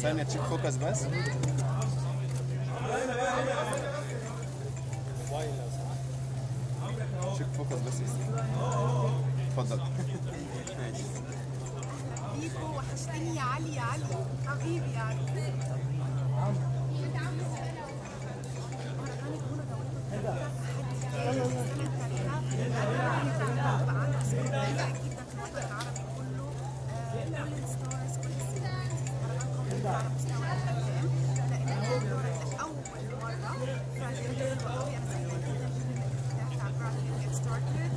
ثانية تشيك فوكس بس تشيك فوكس بس يا سيدي. اتفضل ماشي بيكو وحشتني يا علي يا علي حبيبي يا علي أول مرة